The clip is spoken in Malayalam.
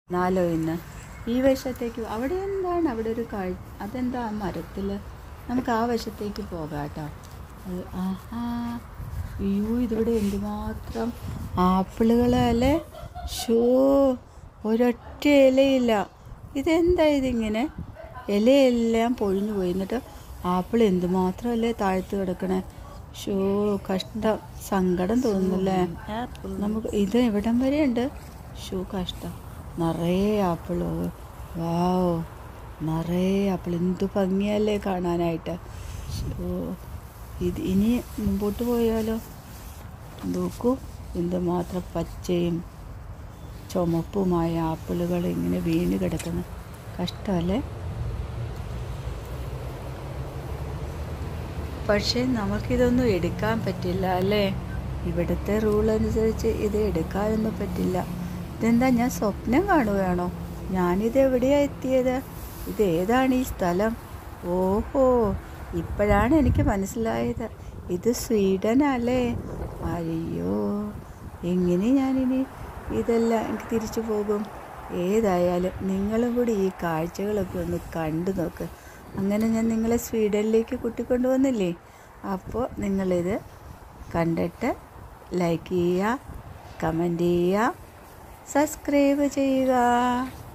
നാലോ ഇന്ന് ഈ വശത്തേക്ക് അവിടെ എന്താണ് അവിടെ ഒരു കാഴ് അതെന്താ ആ മരത്തിൽ നമുക്ക് ആ വശത്തേക്ക് പോകാം കേട്ടോ അത് ആഹാ അയ്യോ ഇതിവിടെ എന്തുമാത്രം ആപ്പിളുകളല്ലേ ഷോ ഒരൊറ്റ ഇലയില്ല ഇതെന്താ ഇതിങ്ങനെ ഇലയെല്ലാം പൊഴിഞ്ഞു പോയി എന്നിട്ട് ആപ്പിൾ എന്തുമാത്രമല്ലേ താഴ്ത്ത് കിടക്കണേ ഷോ കഷ്ടം സങ്കടം തോന്നുന്നല്ലേ നമുക്ക് ഇത് എവിടം വരെ ഉണ്ട് ഷൂ കഷ്ടം നിറയെ ആപ്പിളോ വാവോ നിറയെ ആപ്പിൾ എന്തു ഭംഗിയല്ലേ കാണാനായിട്ട് ഷോ ഇത് ഇനി മുമ്പോട്ട് പോയാലോ നോക്കൂ എന്തുമാത്രം പച്ചയും ചുമപ്പുമായ ആപ്പിളുകൾ ഇങ്ങനെ വീണ് കിടക്കുന്നു കഷ്ടമല്ലേ പക്ഷേ നമുക്കിതൊന്നും എടുക്കാൻ പറ്റില്ല അല്ലേ ഇവിടുത്തെ റൂൾ അനുസരിച്ച് ഇത് എടുക്കാനൊന്നും പറ്റില്ല ഇതെന്താ ഞാൻ സ്വപ്നം കാണുകയാണോ ഞാനിത് എവിടെയാ എത്തിയത് ഇത് ഏതാണ് ഈ സ്ഥലം ഓഹോ ഇപ്പോഴാണ് എനിക്ക് മനസ്സിലായത് ഇത് സ്വീഡനല്ലേ അയ്യോ എങ്ങനെ ഞാനിനി ഇതെല്ലാം എനിക്ക് തിരിച്ചു പോകും ഏതായാലും നിങ്ങളും കൂടി ഈ കാഴ്ചകളൊക്കെ ഒന്ന് കണ്ടു നോക്ക് അങ്ങനെ ഞാൻ നിങ്ങളെ സ്വീഡനിലേക്ക് കൂട്ടിക്കൊണ്ടുവന്നില്ലേ അപ്പോൾ നിങ്ങളിത് കണ്ടിട്ട് ലൈക്ക് ചെയ്യുക കമൻറ്റ് ചെയ്യുക സബ്സ്ക്രൈബ് ചെയ്യുക